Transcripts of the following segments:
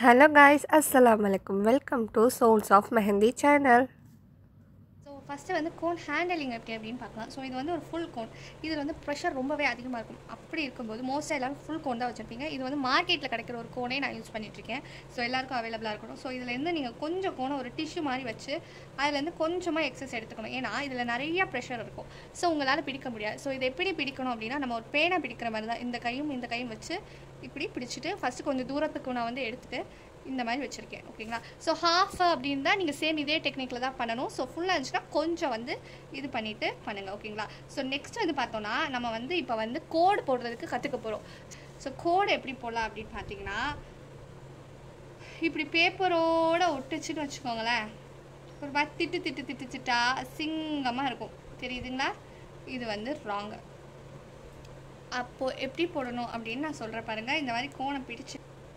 Hello guys, Assalamu alaikum. Welcome to Souls of Mehendi channel. So first வந்து cone handling எப்படி அப்படின்னு பார்க்கலாம் so இது வந்து ஒரு ஃபுல் கோன் இதில் வந்து ப்ரெஷர் ரொம்பவே அதிகமாக இருக்கும் அப்படி இருக்கும்போது மோஸ்ட்டாக எல்லாரும் ஃபுல் கோன் தான் வச்சுருப்பீங்க இது வந்து மார்க்கெட்டில் கிடைக்கிற ஒரு கோனே நான் யூஸ் பண்ணிகிட்ருக்கேன் ஸோ எல்லாருக்கும் அவைலபிளாக இருக்கணும் ஸோ இதுலேருந்து நீங்கள் கொஞ்சம் கோனை ஒரு டிஷ்யூ மாதிரி வச்சு அதுலேருந்து கொஞ்சமாக எக்ஸஸ் எடுத்துக்கணும் ஏன்னா இதில் நிறைய ப்ரெஷர் இருக்கும் ஸோ உங்களால் பிடிக்க முடியாது ஸோ இதை எப்படி பிடிக்கணும் அப்படின்னா நம்ம ஒரு பேனை பிடிக்கிற மாதிரி தான் இந்த கையும் இந்த கையும் வச்சு இப்படி பிடிச்சிட்டு ஃபஸ்ட்டு கொஞ்சம் தூரத்துக்கு நான் வந்து எடுத்துட்டு இந்த மாதிரி வச்சுருக்கேன் ஓகேங்களா ஸோ ஹாஃப் அப்படின்னு தான் நீங்கள் சேம் இதே டெக்னிக்கில் தான் பண்ணணும் ஸோ ஃபுல்லாக இருந்துச்சுன்னா கொஞ்சம் வந்து இது பண்ணிவிட்டு பண்ணுங்கள் ஓகேங்களா ஸோ நெக்ஸ்ட் வந்து பார்த்தோன்னா நம்ம வந்து இப்போ வந்து கோடு போடுறதுக்கு கற்றுக்க போகிறோம் ஸோ கோடு எப்படி போடலாம் அப்படின்னு பார்த்தீங்கன்னா இப்படி பேப்பரோட ஒட்டுச்சுன்னு வச்சுக்கோங்களேன் ஒரு மாதிரி திட்டு திட்டு திட்டு திட்டா அசிங்கமாக இருக்கும் தெரியுதுங்களா இது வந்து ராங்கு அப்போது எப்படி போடணும் அப்படின்னு நான் சொல்கிறேன் பாருங்கள் இந்த மாதிரி கோணம் பிடிச்சு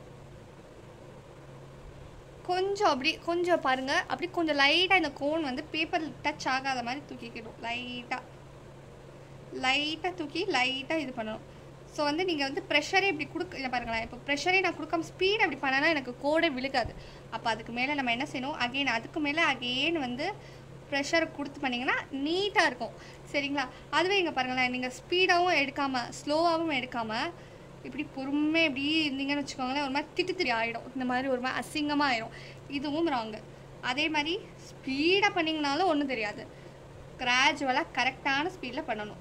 கொஞ்சம் அப்படி கொஞ்சம் பாருங்கள் அப்படி கொஞ்சம் லைட்டாக இந்த கோன் வந்து பேப்பர் டச் ஆகாத மாதிரி தூக்கிக்கணும் லைட்டாக லைட்டாக தூக்கி லைட்டாக இது பண்ணணும் ஸோ வந்து நீங்கள் வந்து ப்ரெஷரே இப்படி கொடுக்க இல்லை பாருங்களேன் இப்போ ப்ரெஷரே நான் கொடுக்காம ஸ்பீட் அப்படி பண்ணனா எனக்கு கோடே விழுகாது அப்போ அதுக்கு மேலே நம்ம என்ன செய்யணும் அகெயின் அதுக்கு மேலே அகெயின் வந்து ப்ரெஷரை கொடுத்து பண்ணிங்கன்னா நீட்டாக இருக்கும் சரிங்களா அதுவே இங்கே பாருங்களேன் நீங்கள் ஸ்பீடாகவும் எடுக்காமல் ஸ்லோவாகவும் எடுக்காமல் இப்படி பொறுமையாக இப்படி இருந்தீங்கன்னு வச்சுக்கோங்களேன் ஒரு மாதிரி திட்டு திரி ஆகிடும் இந்த மாதிரி ஒரு மாதிரி அசிங்கமாக ஆயிடும் இதுவும் ராங்கு அதே மாதிரி ஸ்பீடாக பண்ணிங்கனாலும் ஒன்றும் தெரியாது கிராஜுவலாக கரெக்டான ஸ்பீடில் பண்ணணும்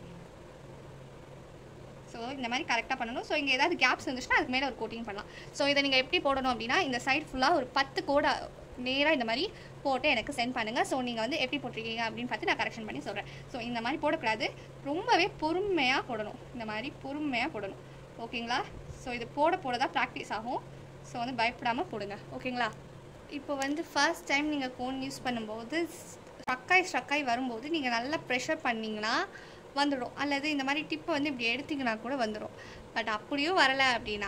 ஸோ இந்த மாதிரி கரெக்டாக பண்ணணும் ஸோ இங்கே ஏதாவது கேப்ஸ் இருந்துச்சுன்னா அதுக்கு மேலே ஒரு கோட்டிங் பண்ணலாம் ஸோ இதை நீங்கள் எப்படி போடணும் அப்படின்னா இந்த சைடு ஃபுல்லாக ஒரு பத்து கோடை நேராக இந்த மாதிரி போட்டு எனக்கு சென்ட் பண்ணுங்கள் ஸோ நீங்கள் வந்து எப்படி போட்டிருக்கீங்க அப்படின்னு பார்த்து நான் கரெக்ஷன் பண்ணி சொல்கிறேன் ஸோ இந்த மாதிரி போடக்கூடாது ரொம்பவே பொறுமையாக போடணும் இந்த மாதிரி பொறுமையாக போடணும் ஓகேங்களா ஸோ இது போட போட தான் ப்ராக்டிஸ் ஆகும் ஸோ வந்து பயப்படாமல் போடுங்க ஓகேங்களா இப்போ வந்து ஃபர்ஸ்ட் டைம் நீங்கள் கோன் யூஸ் பண்ணும்போது ஸ்ட்ரக்காய் ஸ்ட்ரக்காய் வரும்போது நீங்கள் நல்லா ப்ரெஷர் பண்ணிங்கன்னா வந்துடும் அல்லது இந்த மாதிரி டிப்பை வந்து இப்படி எடுத்திங்கன்னா கூட வந்துடும் பட் அப்படியும் வரலை அப்படின்னா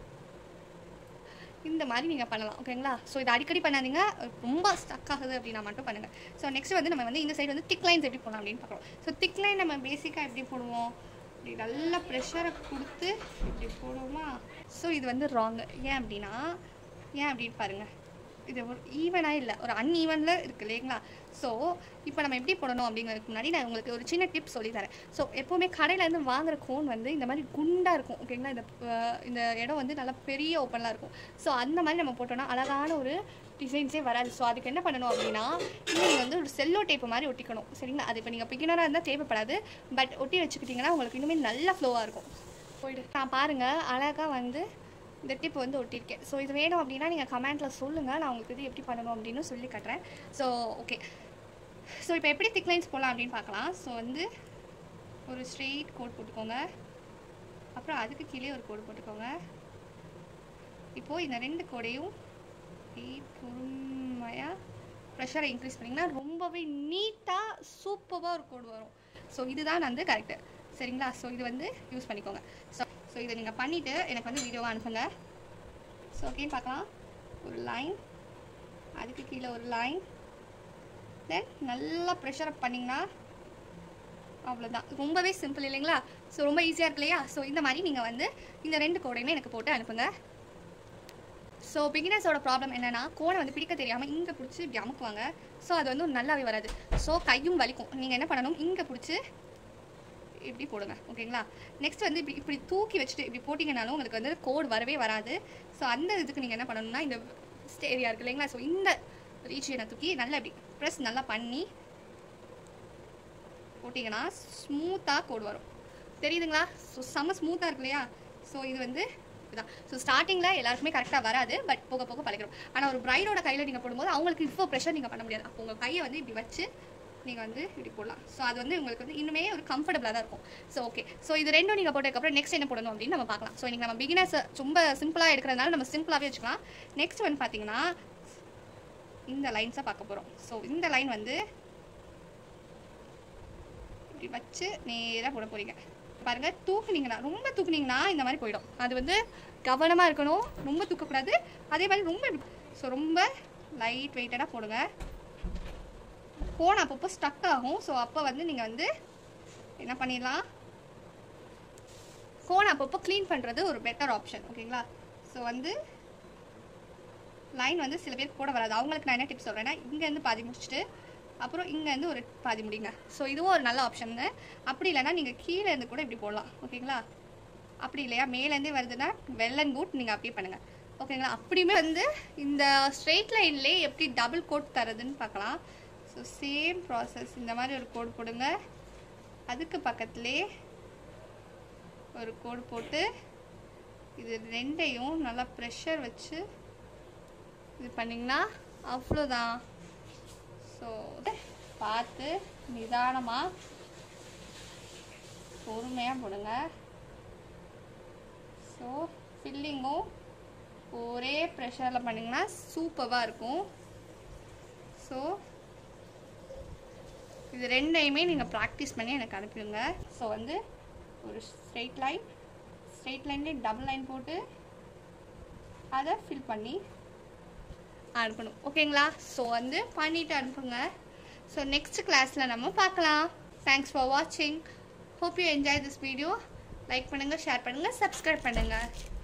இந்த மாதிரி நீங்கள் பண்ணலாம் ஓகேங்களா ஸோ இது அடிக்கடி பண்ணாதீங்க ரொம்ப ஸ்டக் ஆகுது அப்படின்னா மட்டும் பண்ணுங்கள் ஸோ நெக்ஸ்ட் வந்து நம்ம வந்து இந்த சைடு வந்து திக் லைன்ஸ் எப்படி போடலாம் அப்படின்னு பார்க்குறோம் ஸோ திக் லைன் நம்ம பேசிக்காக எப்படி போடுவோம் இப்படி நல்லா ப்ரெஷரை கொடுத்து இப்படி போடுவோமா ஸோ இது வந்து ராங்கு ஏன் அப்படின்னா ஏன் அப்படின்னு பாருங்கள் இது ஒரு ஈவனாக இல்லை ஒரு அன்ஈவனில் இருக்குது இல்லைங்களா ஸோ இப்போ நம்ம எப்படி போடணும் அப்படிங்கிறதுக்கு முன்னாடி நான் உங்களுக்கு ஒரு சின்ன டிப் சொல்லி தரேன் ஸோ எப்போவுமே கடையிலேருந்து வாங்குற கோன் வந்து இந்த மாதிரி குண்டாக இருக்கும் ஓகேங்களா இந்த இந்த இடம் வந்து நல்லா பெரிய ஓப்பனாக இருக்கும் ஸோ அந்த மாதிரி நம்ம போட்டோம்னா அழகான ஒரு டிசைன்ஸே வராது ஸோ அதுக்கு என்ன பண்ணணும் அப்படின்னா நீங்கள் வந்து ஒரு செல்லோ டேப்பு மாதிரி ஒட்டிக்கணும் சரிங்களா அது இப்போ நீங்கள் பிகினராக இருந்தால் தேவைப்படாது பட் ஒட்டி வச்சுக்கிட்டிங்கன்னா உங்களுக்கு இன்னுமே நல்ல ஃப்ளோவாக இருக்கும் போயிடு நான் பாருங்கள் அழகாக வந்து இந்த டிப் வந்து ஒட்டியிருக்கேன் ஸோ இது வேணும் அப்படின்னா நீங்கள் கமெண்ட்டில் சொல்லுங்கள் நான் உங்களுக்கு இது எப்படி பண்ணணும் அப்படின்னு சொல்லி கட்டுறேன் ஸோ ஓகே ஸோ இப்போ எப்படி திக் லைன்ஸ் போடலாம் அப்படின்னு பார்க்கலாம் ஸோ வந்து ஒரு ஸ்ட்ரெயிட் கோட் போட்டுக்கோங்க அப்புறம் அதுக்கு கீழே ஒரு கோடு போட்டுக்கோங்க இப்போது இந்த ரெண்டு கோடையும் பொறுமையாக ப்ரெஷரை இன்க்ரீஸ் பண்ணிங்கன்னா ரொம்பவே நீட்டாக சூப்பராக ஒரு கோடு வரும் ஸோ இதுதான் வந்து கரெக்டு சரிங்களா ஸோ இது வந்து யூஸ் பண்ணிக்கோங்க ஸோ ஸோ இதை நீங்கள் பண்ணிவிட்டு எனக்கு வந்து வீடியோவாக அனுப்புங்க ஸோ ஓகேன்னு பார்க்கலாம் ஒரு லைன் அதுக்கு கீழே ஒரு லைன் தென் நல்லா ப்ரெஷர் பண்ணிங்கன்னா அவ்வளோதான் ரொம்பவே சிம்பிள் இல்லைங்களா ஸோ ரொம்ப ஈஸியாக இருக்கு இல்லையா ஸோ இந்த மாதிரி நீங்கள் வந்து இந்த ரெண்டு கோடையுமே எனக்கு போட்டு அனுப்புங்க ஸோ பிகினர்ஸோட ப்ராப்ளம் என்னென்னா கோனை வந்து பிடிக்க தெரியாமல் இங்கே பிடிச்சி இப்படி அமுக்குவாங்க ஸோ அது வந்து நல்லாவே வராது ஸோ கையும் வலிக்கும் நீங்கள் என்ன பண்ணணும் இங்கே பிடிச்சி இப்படி போடுங்க ஓகேங்களா நெக்ஸ்ட் வந்து இப்படி இப்படி தூக்கி வச்சுட்டு இப்படி போட்டிங்கனாலும் உங்களுக்கு வந்து கோடு வரவே வராது ஸோ அந்த இதுக்கு நீங்கள் என்ன பண்ணணும்னா இந்த ஏரியா இருக்குது இல்லைங்களா ஸோ இந்த ரீச்சியனை தூக்கி நல்லா இப்படி ப்ரெஸ் நல்லா பண்ணி போட்டிங்கன்னா ஸ்மூத்தாக கோடு வரும் தெரியுதுங்களா ஸோ செம்ம ஸ்மூத்தாக இருக்கு இல்லையா ஸோ இது வந்து இதுதான் ஸோ ஸ்டார்டிங்கில் எல்லாருக்குமே கரெக்டாக வராது பட் போக போக பழகிறோம் ஆனால் ஒரு பிரைடோட கையில் நீங்கள் போடும்போது அவங்களுக்கு இப்போ ப்ரெஷர் நீங்கள் பண்ண முடியாது அப்போ உங்கள் கையை வந்து இப்படி வச்சு நீங்கள் வந்து இப்படி போடலாம் ஸோ அது வந்து உங்களுக்கு வந்து இன்னுமே ஒரு கம்ஃபர்டபுளாக தான் இருக்கும் ஸோ ஓகே ஸோ இது ரெண்டும் நீங்கள் போட்டதுக்கப்புறம் நெக்ஸ்ட் என்ன போடணும் அப்படின்னு நம்ம பார்க்கலாம் ஸோ இன்றைக்கி நம்ம பிகினர்ஸ் ரொம்ப சிம்பிளாக எடுக்கிறதுனால நம்ம சிம்பிளாகவே வச்சுக்கலாம் நெக்ஸ்ட் வந்து பார்த்தீங்கன்னா இந்த லைன்ஸை பார்க்க போகிறோம் ஸோ இந்த லைன் வந்து இப்படி வச்சு நேராக போட போகிறீங்க பாருங்கள் தூக்குனீங்கன்னா ரொம்ப தூக்குனீங்கன்னா இந்த மாதிரி போயிடும் அது வந்து கவனமாக இருக்கணும் ரொம்ப தூக்கக்கூடாது அதே மாதிரி ரொம்ப ஸோ ரொம்ப லைட் வெயிட்டடாக போடுங்க ஃபோன் அப்பப்போ ஸ்டக் ஆகும் ஸோ அப்போ வந்து நீங்கள் வந்து என்ன பண்ணிடலாம் ஃபோன் அப்பப்போ க்ளீன் பண்ணுறது ஒரு பெட்டர் ஆப்ஷன் ஓகேங்களா ஸோ வந்து லைன் வந்து சில பேர் கூட வராது அவங்களுக்கு நான் என்ன டிப்ஸ் சொல்கிறேன்னா இங்கேருந்து பாதி முடிச்சுட்டு அப்புறம் இங்கேருந்து ஒரு பாதி முடிங்க ஸோ இதுவும் ஒரு நல்ல ஆப்ஷனுங்க அப்படி இல்லைன்னா நீங்கள் கீழே இருந்து கூட இப்படி போடலாம் ஓகேங்களா அப்படி இல்லையா மேலேருந்தே வருதுன்னா வெல் அண்ட் குட் நீங்கள் அப்படியே பண்ணுங்கள் ஓகேங்களா அப்படியுமே வந்து இந்த ஸ்ட்ரெயிட் லைன்லேயே எப்படி டபுள் கோட் தரதுன்னு பார்க்கலாம் ஸோ சேம் ப்ராசஸ் இந்த மாதிரி ஒரு கோடு போடுங்க அதுக்கு பக்கத்துலேயே ஒரு கோடு போட்டு இது ரெண்டையும் நல்லா ப்ரெஷர் வச்சு இது பண்ணிங்கன்னா அவ்வளோதான் ஸோ பார்த்து நிதானமாக பொறுமையாக போடுங்க ஸோ ஃபில்லிங்கும் ஒரே ப்ரெஷரில் பண்ணிங்கன்னா சூப்பராக இருக்கும் ஸோ இது ரெண்டையுமே நீங்கள் ப்ராக்டிஸ் பண்ணி எனக்கு அனுப்பிடுங்க ஸோ வந்து ஒரு ஸ்ட்ரெயிட் லைன் ஸ்ட்ரெயிட் லைன்லேயே டபுள் லைன் போட்டு அதை ஃபில் பண்ணி அனுப்பணும் ஓகேங்களா ஸோ வந்து பண்ணிவிட்டு அனுப்புங்க ஸோ நெக்ஸ்ட் கிளாஸில் நம்ம பார்க்கலாம் தேங்க்ஸ் ஃபார் வாட்சிங் hope you enjoy this video like பண்ணுங்கள் ஷேர் பண்ணுங்கள் சப்ஸ்கிரைப் பண்ணுங்கள்